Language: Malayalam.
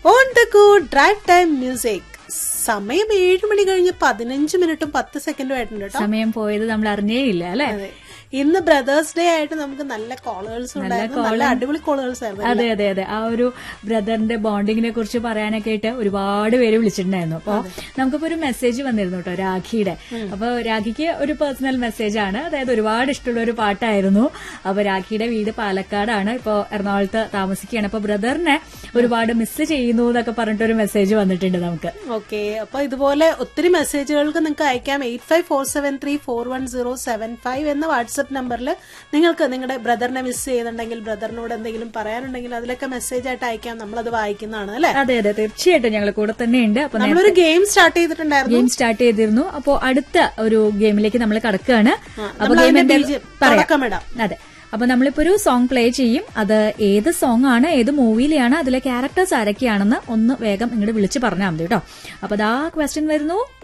On the go drive time music സമയം ഏഴ് മണി കഴിഞ്ഞ് പതിനഞ്ച് മിനിറ്റും പത്ത് സെക്കൻഡും ആയിട്ടുണ്ട് കേട്ടോ സമയം പോയത് നമ്മൾ അറിഞ്ഞേ ഇല്ല അല്ലെ അതെ ഇന്ന് ബ്രദേഴ്സ് ഡേ ആയിട്ട് നമുക്ക് നല്ല കോളുകൾസ് ഉണ്ടായിരുന്നു നല്ല അടിപൊളി കോളുകൾസ് ആയിരുന്നു അതെ അതെ അതെ ആ ഒരു ബ്രദറിന്റെ ബോണ്ടിങ്ങിനെ കുറിച്ച് പറയാനൊക്കെ ആയിട്ട് ഒരുപാട് പേര് വിളിച്ചിട്ടുണ്ടായിരുന്നു അപ്പൊ നമുക്കിപ്പോ ഒരു മെസ്സേജ് വന്നിരുന്നു കേട്ടോ രാഖിയുടെ അപ്പൊ രാഖിക്ക് ഒരു പേഴ്സണൽ മെസ്സേജ് ആണ് അതായത് ഒരുപാട് ഇഷ്ടമുള്ള ഒരു പാട്ടായിരുന്നു അപ്പൊ രാഖിയുടെ വീട് പാലക്കാടാണ് ഇപ്പൊ എറണാകുളത്ത് താമസിക്കുകയാണ് അപ്പൊ ബ്രദറിനെ ഒരുപാട് മിസ് ചെയ്യുന്നു എന്നൊക്കെ പറഞ്ഞിട്ട് ഒരു മെസ്സേജ് വന്നിട്ടുണ്ട് നമുക്ക് ഓക്കെ അപ്പൊ ഇതുപോലെ ഒത്തിരി മെസ്സേജുകൾക്ക് നിങ്ങൾക്ക് അയക്കാം eight five four seven three four one zero seven five എന്ന വാട്സ്ആപ്പ് നമ്പറിൽ നിങ്ങൾക്ക് നിങ്ങളുടെ ബ്രദറിനെ മിസ് ചെയ്യുന്നുണ്ടെങ്കിൽ ബ്രദറിനോട് എന്തെങ്കിലും പറയാനുണ്ടെങ്കിൽ അതിലൊക്കെ മെസ്സേജ് ആയിട്ട് അയക്കാം നമ്മളത് വായിക്കുന്നതാണ് അല്ലെ അതെ അതെ തീർച്ചയായിട്ടും ഞങ്ങൾ കൂടെ തന്നെയുണ്ട് അപ്പൊ നമ്മളൊരു ഗെയിം സ്റ്റാർട്ട് ചെയ്തിട്ടുണ്ടായിരുന്നു ഗെയിം സ്റ്റാർട്ട് ചെയ്തിരുന്നു അപ്പോ അടുത്ത ഒരു ഗെയിമിലേക്ക് നമ്മൾ കടക്കുകയാണ് അപ്പൊ നമ്മൾ ഗെയിം അതിന്റെ എന്താ- BGM പറയാം തുടക്കമിടാം. അതെ അപ്പൊ നമ്മളിപ്പോ ഒരു സോങ് പ്ലേ ചെയ്യും അത് ഏത് സോങ് ആണ് ഏത് മൂവിയിലെയാണ് അതിലെ ക്യാരക്ടേഴ്സ് ആരൊക്കെയാണെന്ന് ഒന്ന് വേഗം ഇങ്ങോട്ട് വിളിച്ച് പറഞ്ഞാൽ മതി കേട്ടോ അപ്പൊ ദാ ക്വസ്റ്റ്യൻ വരുന്നു